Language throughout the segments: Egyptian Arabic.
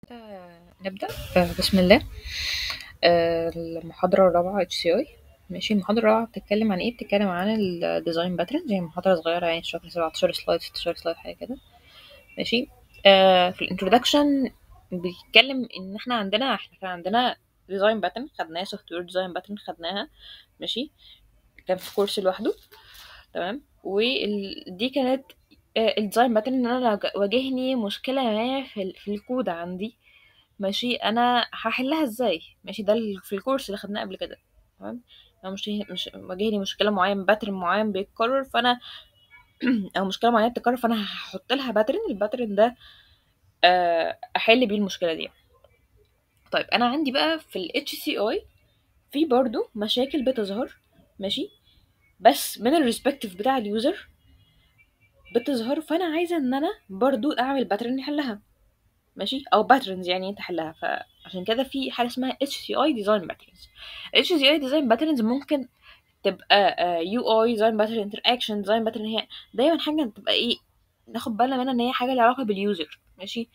نبدأ آه، بسم الله آه، المحاضرة الرابعة HCI ماشي المحاضرة الرابعة بتتكلم عن ايه بتتكلم عن الديزاين باترنز هي محاضرة صغيرة يعني شكل 17 سلايد 16 سلايد حاجة كده ماشي آه في الانترودكشن بيتكلم ان احنا عندنا احنا كان عندنا ديزاين باترن خدناها سوفت وير ديزاين باترن خدناها ماشي كان في كورس لوحده تمام ودي كانت الديزاين باترن ان انا واجهني مشكله ما في, ال- في الكود عندي ماشي انا هحلها ازاي ماشي ده ال- في الكورس اللي خدناه قبل كده تمام لو مش مش واجهني مشكله معين باترن معين بيتكرر فانا او مشكله معينه بتتكرر فانا هحط لها باترن الباترن ده آه، احل بيه المشكله دي طيب انا عندي بقى في ال HCI في برضو مشاكل بتظهر ماشي بس من الريسبكتيف بتاع اليوزر بتظهر فانا عايزه ان انا برضو اعمل باترن يحلها ماشي او باترنز يعني تحلها فعشان كده في حاجه اسمها HCI design patterns HCI design patterns ممكن تبقى يو اي ديزاين باترن انتر اكشن ديزاين باترن هي دايما حاجه تبقى ايه ناخد بالنا منها ان هي حاجه ليها علاقه باليوزر ماشي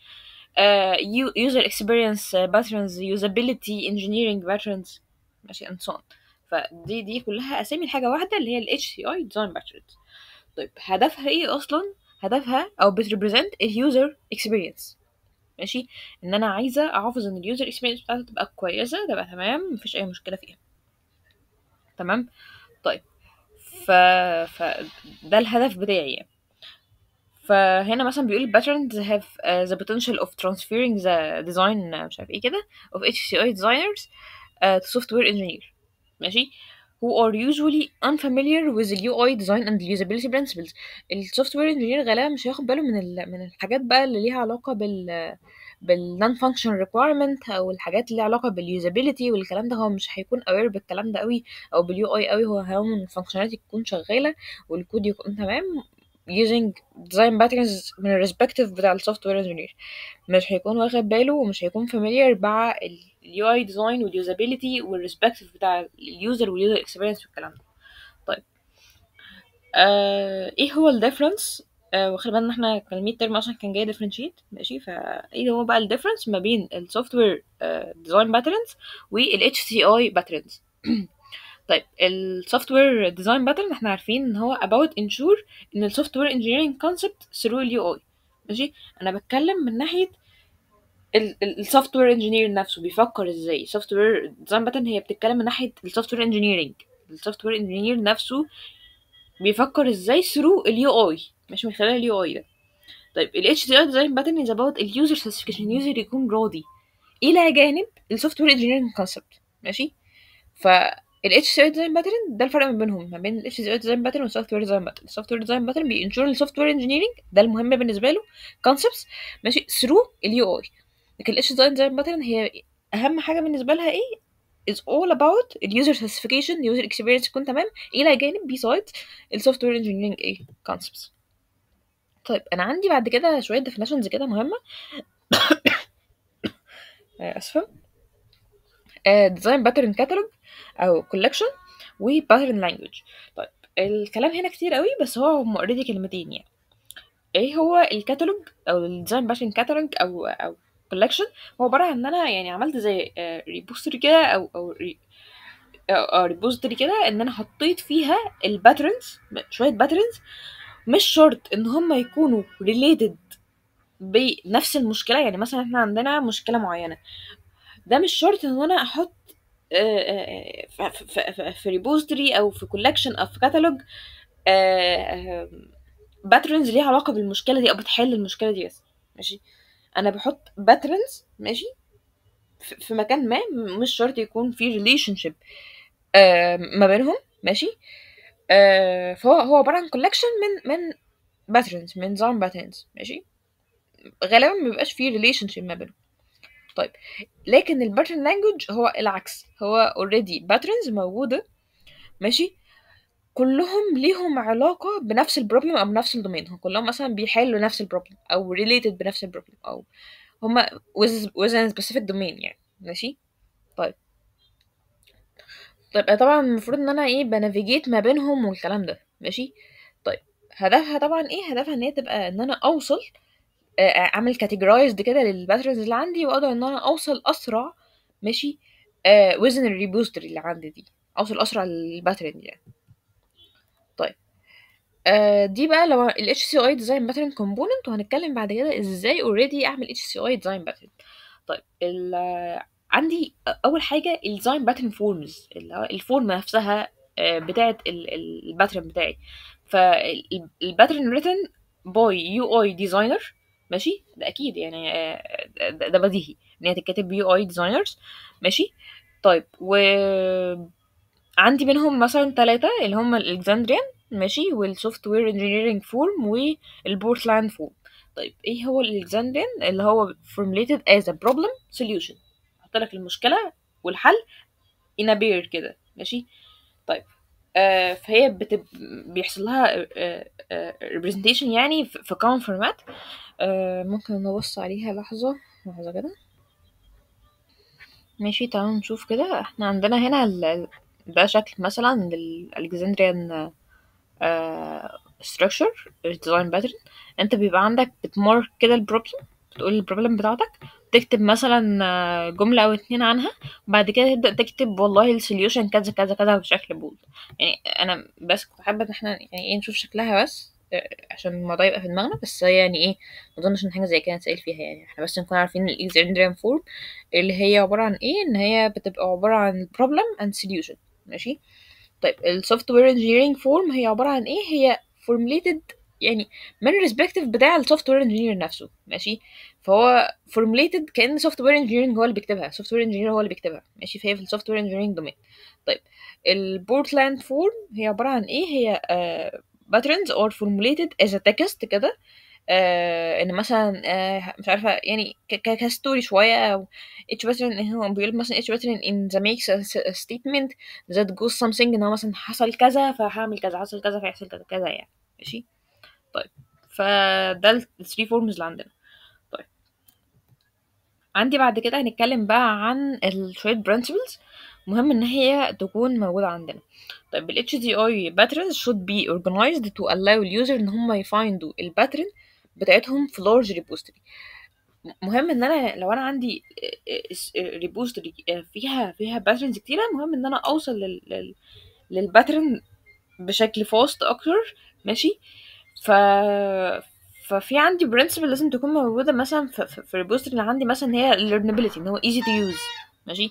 يوزر اكسبيرينس باترنز يوزابيلتي انجينيرنج باترنز ماشي and so on فدي دي كلها اسامي لحاجه واحده اللي هي ال HCI design patterns طيب هدفها ايه اصلا هدفها او بتريبريزنت اليوزر اكسبيرينس ماشي ان انا عايزه احافظ ان اليوزر اكسبيرينس بتاعته تبقى كويسه تبقى تمام مفيش اي مشكله فيها تمام طيب ف... ف ده الهدف بتاعي يعني. فهنا مثلا بيقول patterns have uh, the potential of transferring the design uh, مش عارف ايه كده of HCI designers uh, to software engineer ماشي who are usually unfamiliar with the UI design and usability principles السوفت وير انجينير غالبا مش هياخد باله من ال... من الحاجات بقى اللي ليها علاقه بال بال non function requirement او الحاجات اللي ليها علاقه باليوزابيلتي والكلام ده هو مش هيكون aware بالكلام ده قوي او باليو اي قوي هو هيهم الفانكشناليتي تكون شغاله والكود يكون تمام using design patterns من الريسبكتيف بتاع السوفت وير انجينير مش هيكون واخد باله ومش هيكون familiar مع اليو اي ديزاين واليوزابيلتي والريسبكتيف بتاع اليوزر واليوزر اكسبيرينس والكلام ده طيب آه ايه هو الديفرنس آه وخلي بالنا احنا كان الميد ترم اصلا كان جاي ديفرنشيت ماشي فايه هو بقى الديفرنس ما بين السوفت وير ديزاين باترنز والاتش سي اي باترنز طيب السوفت وير ديزاين باترن احنا عارفين ان هو about ensure ان السوفت وير engineering concept through اليو اي ماشي انا بتكلم من ناحيه السوفت وير انجينير نفسه بيفكر ازاي السوفت وير ديزاين باترن هي بتتكلم من ناحيه السوفت وير انجينيرنج السوفت وير انجينير نفسه بيفكر ازاي through اليو اي مش من خلال اليو اي ده طيب ال HCI design pattern is about اليوزر specification اليوزر يكون راضي الى جانب السوفت وير engineering concept ماشي ف ال HCI design pattern ده الفرق ما بينهم ما بين ال HCI design pattern والسوفت وير design pattern السوفت وير design pattern بينشور السوفت وير engineering ده المهم بالنسبه له concepts ماشي through اليو اي لكن ال HCI design pattern هي اهم حاجه بالنسبه لها ايه is all about اليوزر specification user experience يكون تمام الى جانب besides السوفت وير engineering ايه concepts طيب انا عندي بعد كده شويه definitions كده مهمه آه، اسفه ديزاين باترن كاتالوج او كولكشن وباترن لانجوج طيب الكلام هنا كتير قوي بس هو هم اوريدي كلمتين يعني ايه هو الكاتالوج او الديزاين باترن كاتالوج او او كولكشن هو عباره عن ان انا يعني عملت زي ريبوستري كده او او ري- او ريبوزيتوري كده ان انا حطيت فيها الباترنز شويه باترنز مش شرط ان هم يكونوا ريليتد بنفس المشكله يعني مثلا احنا عندنا مشكله معينه ده مش شرط ان انا احط آه، آه، ف- ف- ف- في ريبوزيتوري او في كولكشن او في كاتالوج باترنز ليها علاقه بالمشكله دي او بتحل المشكله دي بس ماشي انا بحط باترنز ماشي في في مكان ما م- مش شرط يكون في ريليشن شيب ما بينهم ماشي آه، فهو هو عباره عن كولكشن من من باترنز من نظام باترنز ماشي غالبا ما بيبقاش فيه ريليشن شيب ما بينهم طيب لكن الباترن لانجوج هو العكس هو اوريدي باترنز موجوده ماشي كلهم ليهم علاقه بنفس البروبلم او بنفس الدومين هم كلهم مثلا بيحلوا نفس البروبلم او ريليتد بنفس البروبلم او هما with with a specific domain يعني ماشي طيب طيب طبعا المفروض ان انا ايه بنافيجيت ما بينهم والكلام ده ماشي طيب هدفها طبعا ايه هدفها ان هي تبقى ان انا اوصل آه، اعمل كاتيجورايزد كده للباترنز اللي عندي واقدر ان انا اوصل اسرع ماشي آه وزن الريبوستري اللي عندي دي اوصل اسرع للباترن دي يعني طيب آه دي بقى لو ال HCI design pattern component وهنتكلم بعد كده ازاي already اعمل HCI design pattern طيب ال عندي اول حاجه الديزاين باترن فورمز اللي هو الفورم نفسها آه، بتاعه الباترن بتاعي فالباترن ريتن باي يو اي ديزاينر ماشي ده اكيد يعني آه، ده ده بديهي ان هي تتكتب بيو اي ديزاينرز ماشي طيب و عندي منهم مثلا ثلاثة اللي هم الالكسندريان ماشي والسوفت وير انجينيرنج فورم والبورتلاند فورم طيب ايه هو الالكسندريان اللي هو formulated as a problem solution احط لك المشكله والحل in a pair كده ماشي طيب آه فهي بتب... بيحصل لها آه آه representation يعني في في common format آه ممكن نبص عليها لحظة لحظة كده ماشي تعالوا نشوف كده احنا عندنا هنا ال... ده شكل مثلا للالكسندريان structure design pattern انت بيبقى عندك بتمارك كده البروبلم بتقول البروبلم بتاعتك تكتب مثلا آه، جملة أو اتنين عنها بعد كده تبدأ تكتب والله السوليوشن كذا كذا كذا بشكل بولد يعني أنا بس كنت حابة إن احنا يعني ايه نشوف شكلها بس آه، عشان الموضوع يبقى في دماغنا بس هي يعني ايه مظنش ان حاجة زي كده نتسأل فيها يعني احنا بس نكون عارفين الإكزندريان فورم اللي هي عبارة عن ايه ان هي بتبقى عبارة عن problem and solution ماشي طيب السوفت وير انجينيرنج فورم هي عبارة عن ايه هي formulated يعني من الريسبكتيف بتاع السوفت وير انجينير نفسه ماشي فهو formulated كان سوفت وير انجينيرنج هو اللي بيكتبها سوفت وير انجينير هو اللي بيكتبها ماشي فهي في السوفت وير انجينيرنج دومين طيب البورتلاند فورم هي عبارة عن ايه هي باترنز اور formulated as a text كده آه ان مثلا آه مش عارفه يعني ك- ك- كستوري شويه او each pattern هو بيقول مثلا each pattern in the makes a, s- a statement that goes something ان هو مثلا حصل كذا فهعمل كذا حصل كذا فيحصل كذا كذا يعني ماشي طيب فده ال 3 فورمز اللي عندنا طيب عندي بعد كده هنتكلم بقى عن ال شوية principles مهم ان هي تكون موجودة عندنا طيب ال HDI patterns should be organized to allow اليوزر ان هم يفايندوا الباترن بتاعتهم في large repository مهم ان انا لو انا عندي ريبوستري فيها فيها باترنز كتيره مهم ان انا اوصل لل لل للباترن بشكل فاست اكتر ماشي ف ففي عندي برنسبل لازم تكون موجوده مثلا في, في, في الريبوستري اللي عندي مثلا هي learnability ان هو easy to use ماشي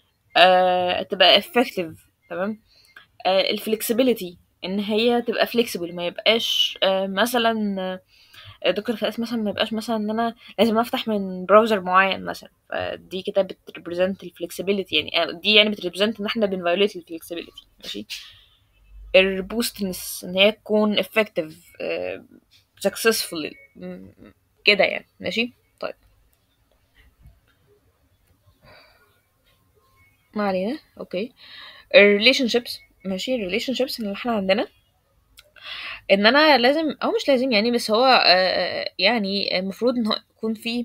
آه تبقى effective تمام آه الفلكسبيليتي ان هي تبقى flexible ما يبقاش آه مثلا آه، دكتور خلاص مثلا ما يبقاش مثلا ان انا لازم افتح من براوزر معين مثلا فدي كده بتريبريزنت الفلكسبيليتي يعني آه، دي يعني بتريبريزنت ان احنا بنفايوليت الفلكسبيليتي ماشي الروبوستنس ان هي تكون effective آه، successful م- كده يعني ماشي طيب ما علينا اوكي الريليشن شيبس ماشي الريليشن شيبس اللي احنا عندنا ان انا لازم او مش لازم يعني بس هو آه، يعني المفروض ان هو يكون في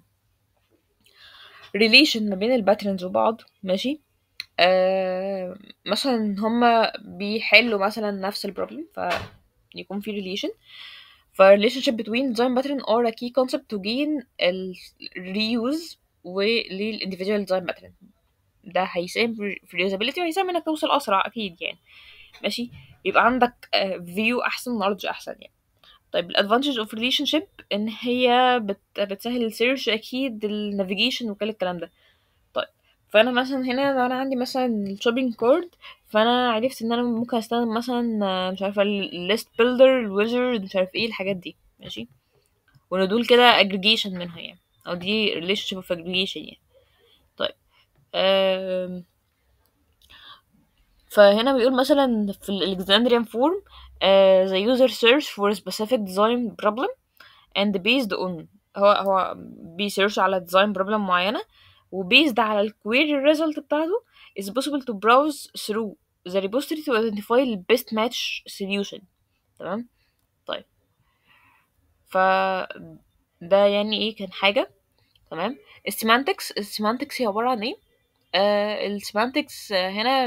ريليشن ما بين الباترنز وبعض ماشي آه مثلا هما بيحلوا مثلا نفس البروبلم فيكون في ريليشن ف relationship between design pattern are a key concept to gain ال reuse وللindividual design pattern ده هيساهم في في reusability وهيساهم انك توصل اسرع اكيد يعني ماشي يبقى عندك فيو احسن knowledge احسن يعني طيب الادفانتج اوف ريليشن شيب ان هي بت... بتسهل السيرش اكيد النافيجيشن وكل الكلام ده طيب فانا مثلا هنا لو انا عندي مثلا الشوبينج كارد فانا عرفت ان انا ممكن استخدم مثلا آه، مش عارفه الليست بيلدر الويزرد مش عارف ايه الحاجات دي ماشي وان دول كده اجريجيشن منها يعني او دي ريليشن شيب اوف اجريجيشن يعني طيب آم، فهنا بيقول مثلا في الالكسندريان فورم uh, the user search for a specific design problem and based on هو هو بيسيرش على design problem معينة وبيزد على الكويري result بتاعته is possible to browse through the repository to identify the best match solution تمام طيب ف ده يعني ايه كان حاجة تمام السيمانتكس السيمانتكس هي عبارة عن ايه آه السيمانتكس هنا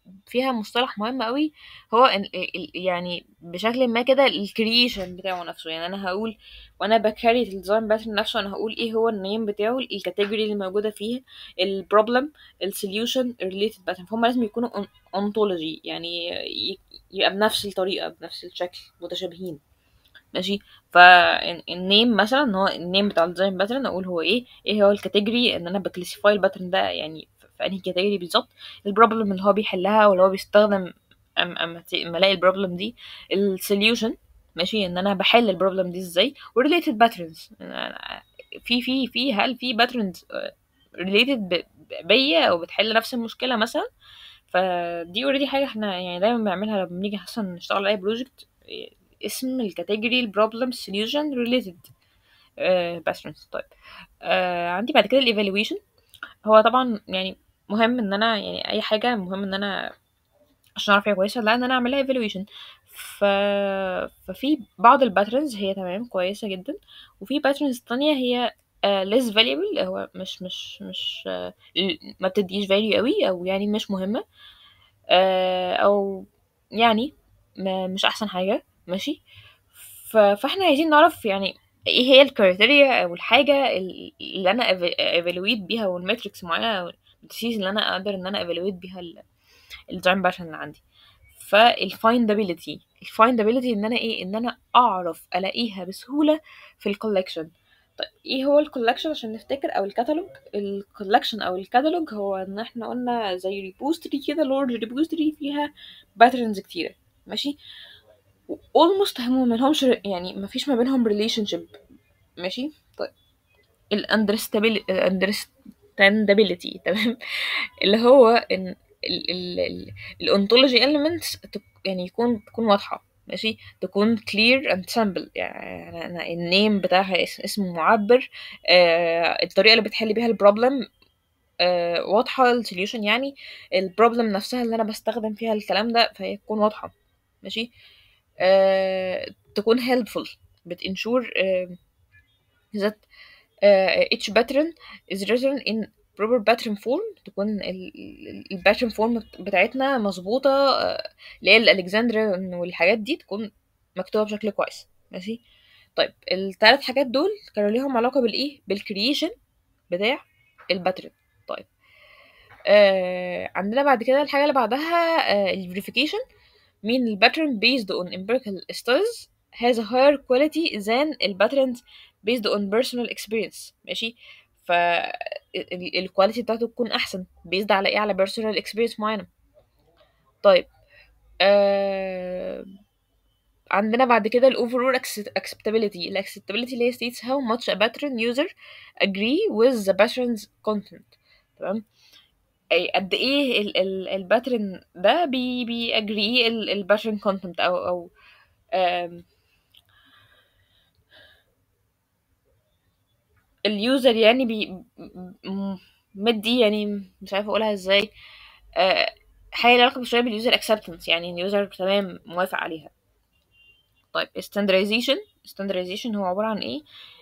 فيها مصطلح مهم قوي هو ال- ال- يعني بشكل ما كده الكرييشن بتاعه نفسه يعني انا هقول وانا بكريت الديزاين باترن نفسه انا هقول ايه هو النيم بتاعه الكاتيجوري اللي موجوده فيه البروبلم السوليوشن الريليتد باترن فهم لازم يكونوا انطولوجي يعني ي- يبقى بنفس الطريقه بنفس الشكل متشابهين ماشي فالنيم مثلا ان هو النيم بتاع الديزاين باترن اقول هو ايه ايه هو الكاتيجوري ان انا بكلاسيفاي الباترن ده يعني في انهي كاتيجوري بالظبط البروبلم اللي هو بيحلها واللي هو بيستخدم أم أم اما الاقي البروبلم دي السوليوشن ماشي ان انا بحل البروبلم دي ازاي وريليتد باترنز في في في هل في باترنز ريليتد بيا او بتحل نفس المشكله مثلا فدي اوريدي حاجه احنا يعني دايما بنعملها لما بنيجي اصلا نشتغل على اي بروجكت اسم الكاتيجوري البروبلم سوليوشن ريليتد باترنز طيب آه عندي بعد كده الايفالويشن هو طبعا يعني مهم ان انا يعني اي حاجه مهم ان انا عشان اعرف هي كويسه لا ان انا اعملها ايفالويشن ف... ففي بعض الباترنز هي تمام كويسه جدا وفي باترنز تانية هي uh, less valuable هو مش مش مش uh, ما بتديش value قوي او يعني مش مهمه uh, او يعني ما مش احسن حاجه ماشي ف... فاحنا عايزين نعرف يعني ايه هي الكريتيريا او الحاجه اللي انا ايفالويت بيها والماتريكس معينه او الديسيز اللي انا اقدر ان انا ايفالويت بيها الديزاين باترن اللي عندي فالفايندابيلتي الفايندابيلتي ان انا ايه ان انا اعرف الاقيها بسهوله في الكولكشن طيب ايه هو الكولكشن عشان نفتكر او الكتالوج الكولكشن او الكتالوج هو ان احنا قلنا زي ريبوستري كده لورد ريبوستري فيها باترنز كتيره ماشي اولموست هم منهمش يعني ما فيش ما بينهم ريليشن شيب ماشي طيب الاندرستاندابيلتي تمام اللي هو ان الانتولوجي elements يعني يكون تكون واضحه ماشي تكون clear and simple يعني أنا النيم بتاعها اسم معبر آه الطريقه اللي بتحل بيها البروبلم آه واضحه السوليوشن يعني البروبلم نفسها اللي انا بستخدم فيها الكلام ده فهي تكون واضحه ماشي آه تكون helpful بتنشور آه that uh, each pattern is written in proper pattern form تكون الباترن فورم بتاعتنا مظبوطة اللي هي الالكسندريان والحاجات دي تكون مكتوبة بشكل كويس ماشي طيب الثلاث حاجات دول كانوا ليهم علاقة بالايه بالكرييشن بتاع الباترن طيب آه عندنا بعد كده الحاجة اللي بعدها آه الفيريفيكيشن mean the pattern based on empirical studies has a higher quality than الباترنز based on personal experience ماشي ف الكواليتي بتاعته تكون احسن based على ايه على personal experience معينه طيب آه... عندنا بعد كده ال overall acceptability ال acceptability اللي هي states how much a pattern user agree with the pattern's content تمام أي قد ايه ال ال الباترن ده بي بي agree ال الباترن content او او آم... اليوزر يعني بي مدي يعني مش عارفه اقولها ازاي أه حاجه علاقه بشويه باليوزر اكسبتنس يعني اليوزر تمام موافق عليها طيب standardization standardization هو عباره عن ايه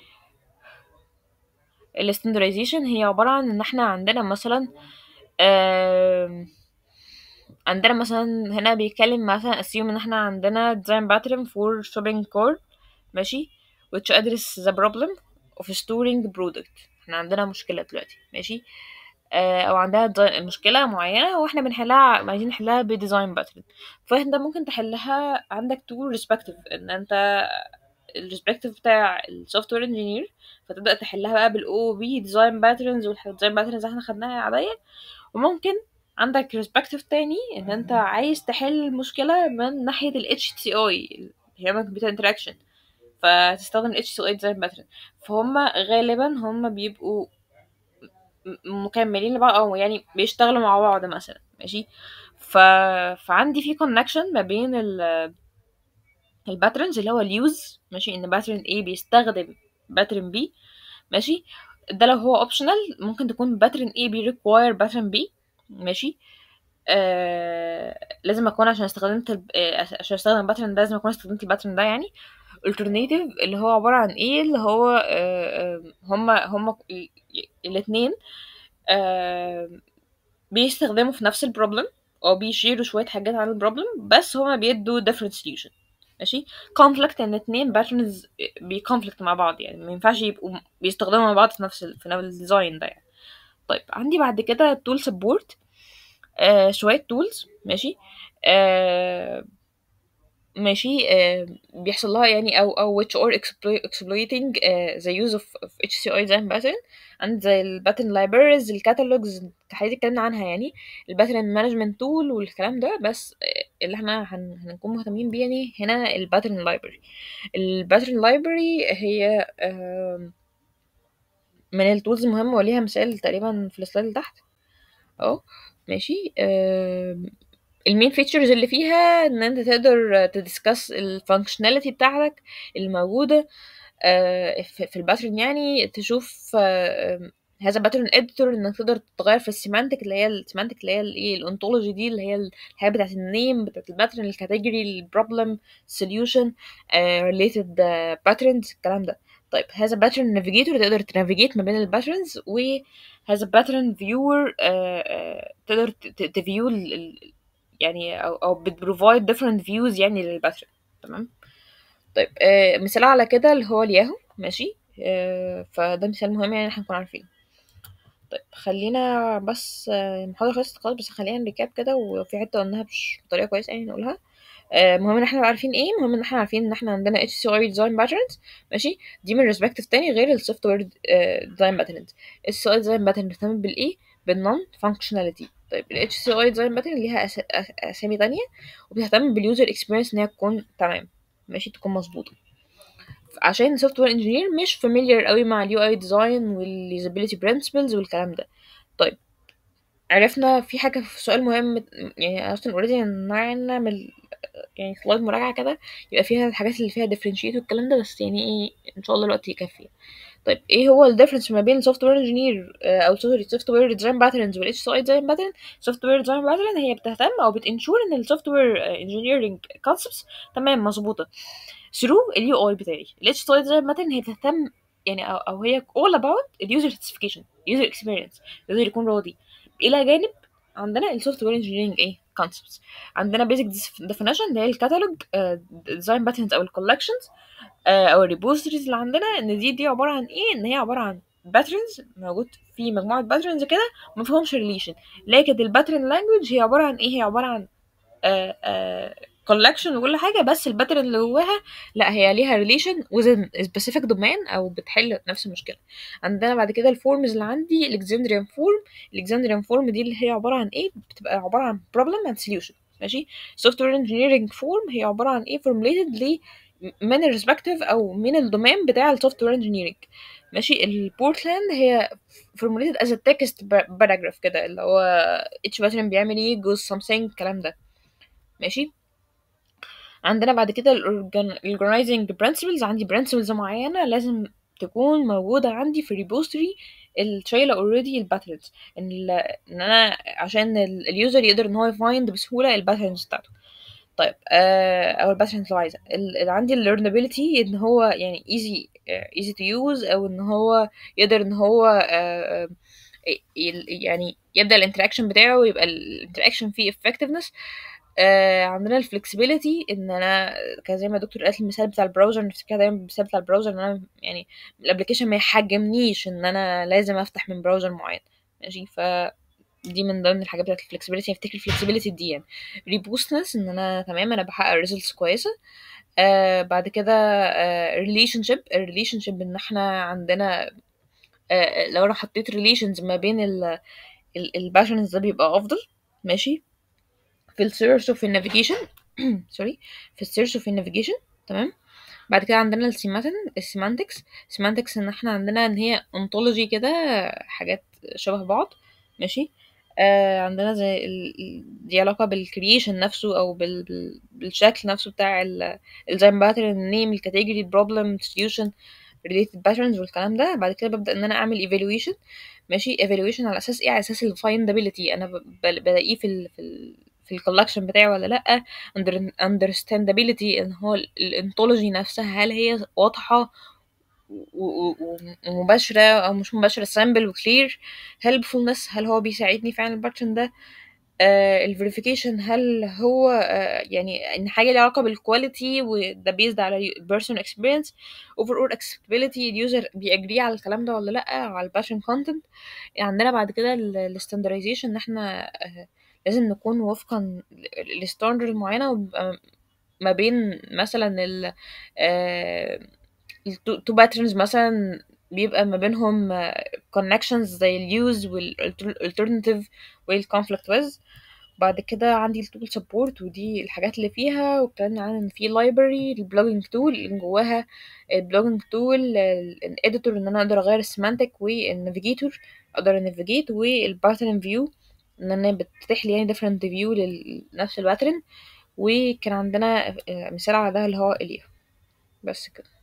الستاندرايزيشن هي عباره عن ان احنا عندنا مثلا آه عندنا مثلا هنا بيتكلم مثلا assume ان احنا عندنا design pattern for shopping cart ماشي which address the problem of storing product احنا عندنا مشكلة دلوقتي ماشي آه او عندها مشكلة معينة واحنا بنحلها عايزين نحلها بديزاين باترن فانت ممكن تحلها عندك تو ريسبكتيف ان انت الريسبكتيف بتاع السوفت وير انجينير فتبدا تحلها بقى بالاو بي ديزاين باترنز والديزاين باترنز احنا خدناها عادية وممكن عندك ريسبكتيف تاني ان انت عايز تحل المشكلة من ناحية ال HCI Human Computer Interaction فتستخدم ال HCI Design Pattern فهم غالبا هم بيبقوا مكملين لبعض او يعني بيشتغلوا مع بعض مثلا ماشي ف... فعندي في كونكشن ما بين ال الباترنز اللي هو اليوز ماشي ان باترن A بيستخدم باترن B ماشي ده لو هو اوبشنال ممكن تكون باترن A بيريكواير باترن B ماشي آه لازم اكون عشان استخدمت ال... عشان استخدم الباترن ده لازم اكون استخدمت الباترن ده يعني alternative اللي هو عبارة عن ايه اللي هو آه هما هما الاتنين آه بيستخدموا في نفس البروبلم او بيشيروا شويه حاجات عن البروبلم بس هما بيدوا different solution ماشي conflict ان اتنين patterns بيكونفليكت مع بعض يعني ما ينفعش يبقوا بيستخدموا مع بعض في نفس ال... في نفس الديزاين ده يعني طيب عندي بعد كده tool support آه شويه tools ماشي آه ماشي آه بيحصل لها يعني او او which are explo- exploiting uh, the use of, of HCI design pattern عند زي الباترن libraries الكاتالوجز الحاجات اللي اتكلمنا عنها يعني الباترن مانجمنت تول والكلام ده بس آه، اللي احنا هن- هنكون مهتمين بيه يعني هنا الباترن لايبرري الباترن لايبرري هي آم، من التولز المهمة وليها مثال تقريبا في السلايد اللي تحت اهو ماشي آم، المين فيتشرز اللي فيها ان انت تقدر تدسكس الفانكشناليتي بتاعتك الموجوده آه، في في الباترن يعني تشوف آه، هذا باترن اديتور انك تقدر تغير في السيمانتك اللي هي السيمانتك اللي هي الايه الانتولوجي دي اللي هي الحاجه بتاعت النيم بتاعت الباترن الكاتيجوري البروبلم سوليوشن ريليتد باترنز الكلام ده طيب هذا باترن نافيجيتور تقدر تنافيجيت ما بين الباترنز وهذا باترن فيور تقدر تفيو يعني او او بتبروفايد different views يعني للباترن تمام طيب آه مثال على كده اللي هو الياهو ماشي آه فده مثال مهم يعني احنا نكون عارفين طيب خلينا بس آه، المحاضرة خلصت خلاص بس خلينا نريكاب كده وفي حتة قلناها مش بطريقة كويسة يعني نقولها آه، مهم ان احنا نبقى عارفين ايه مهم ان احنا عارفين ان احنا عندنا HCI design patterns ماشي دي من perspective تاني غير السوفت وير design patterns HCI design pattern بتهتم بالايه بالنون functionality طيب ال HCI design pattern ليها أس... أس... اسامي تانية وبتهتم باليوزر اكسبيرينس ان هي تكون تمام ماشي تكون مظبوطة عشان السوفت وير انجينير مش فاميليار قوي مع اليو اي ديزاين واليوزابيلتي برنسبلز والكلام ده طيب عرفنا في حاجة في سؤال مهم يعني اصلا اوريدي نعمل يعني سلايد مراجعة كده يبقى فيها الحاجات اللي فيها differentiate والكلام ده بس يعني ايه ان شاء الله الوقت يكفي طيب ايه هو الديفرنس ما بين السوفت وير انجينير او سوري سوفت وير ديزاين باترنز والاتش سي اي ديزاين باترن سوفت وير ديزاين باترن هي بتهتم او بتنشور ان السوفت وير انجينيرنج كونسبتس تمام مظبوطه ثرو اليو اي بتاعي الاتش سي اي ديزاين باترن هي بتهتم يعني او, أو هي all about اليوزر ساتسفيكيشن اليوزر اكسبيرينس اليوزر يكون راضي الى جانب عندنا السوفت وير انجينيرنج ايه كونسبتس عندنا بيزك ديفينيشن اللي هي الكتالوج ديزاين باترنز او الكولكشنز او الريبوزيتوريز اللي عندنا ان دي دي عباره عن ايه ان هي عباره عن باترنز موجود في مجموعه باترنز كده ما فيهمش ريليشن لكن الباترن لانجوج هي عباره عن ايه هي عباره عن كولكشن وكل حاجه بس الباترن اللي جواها لا هي ليها ريليشن within specific domain او بتحل نفس المشكله عندنا بعد كده الفورمز اللي عندي الكسندريان فورم الكسندريان فورم دي اللي هي عباره عن ايه بتبقى عباره عن problem and solution ماشي سوفت وير انجينيرنج فورم هي عباره عن ايه formulated ل من الريسبكتيف او من الدومين بتاع السوفت وير انجينيرنج ماشي البورتلاند هي formulated as a text paragraph كده اللي هو اتش باترن بيعمل ايه جوز something الكلام ده ماشي عندنا بعد كده الاورجنايزنج برنسبلز عندي برنسبلز معينه لازم تكون موجوده عندي في الريبوستري الشايله اوريدي الباترنز ان ان انا عشان اليوزر يقدر ان هو يفايند بسهوله الباترنز بتاعته طيب آه او الباترنز لو عايزه اللي عندي الليرنابيلتي ان هو يعني ايزي ايزي تو يوز او ان هو يقدر ان هو آه يعني يبدا الانتراكشن بتاعه ويبقى الانتراكشن فيه effectiveness آه عندنا الفلكسبيليتي ان انا كان زي ما الدكتور قالت المثال بتاع البراوزر نفتكر دايما المثال بتاع البراوزر ان انا يعني الابلكيشن ما يحجمنيش ان انا لازم افتح من براوزر معين ماشي ف دي من ضمن الحاجات بتاعت الفلكسبيليتي افتكر الفلكسبيليتي دي يعني ريبوستنس ان انا تمام انا بحقق ريزلتس كويسه آه بعد كده ريليشن شيب الريليشن شيب ان احنا عندنا آه لو انا حطيت ريليشنز ما بين الباشنز ده بيبقى افضل ماشي في السيرش وفي النافيجيشن سوري في السيرش وفي النافيجيشن تمام بعد كده عندنا السيماتن السيمانتكس السيمانتكس ان احنا عندنا ان هي انطولوجي كده حاجات شبه بعض ماشي آه عندنا زي دي علاقة بالكرييشن نفسه او بال... بال... بالشكل نفسه بتاع الديزاين باترن النيم الكاتيجوري البروبلم سوليوشن related patterns والكلام ده بعد كده ببدأ ان انا اعمل evaluation ماشي evaluation على اساس ايه على اساس الفايندابيلتي انا بلاقيه في ال... في ال... في الكولكشن بتاعي ولا لا understandability ان هو الانتولوجي نفسها هل هي واضحة ومباشرة او مش مباشرة سامبل وكلير helpfulness هل هو بيساعدني فعلا الباترن ده آه الفيريفيكيشن هل هو آه يعني ان حاجه ليها علاقه بالكواليتي وده بيزد على بيرسون اكسبيرينس اوفر اول اكسبتابيلتي اليوزر بيأجري على الكلام ده ولا لا على الباترن كونتنت عندنا بعد كده الستاندرزيشن ان احنا آه لازم نكون وفقا لستاندرد معينه وبيبقى ما بين مثلا ال التو باترنز مثلا بيبقى ما بينهم connections زي اليوز والالترناتيف والconflict with بعد كده عندي التول سبورت ودي الحاجات اللي فيها واتكلمنا عن ان في لايبرري البلوجينج تول اللي جواها البلوجينج تول الاديتور ان انا اقدر اغير السيمانتك والنافيجيتور اقدر انافيجيت والباترن فيو ان انا بتفتح لي يعني different فيو لنفس الباترن وكان عندنا مثال على ده اللي هو اليا بس كده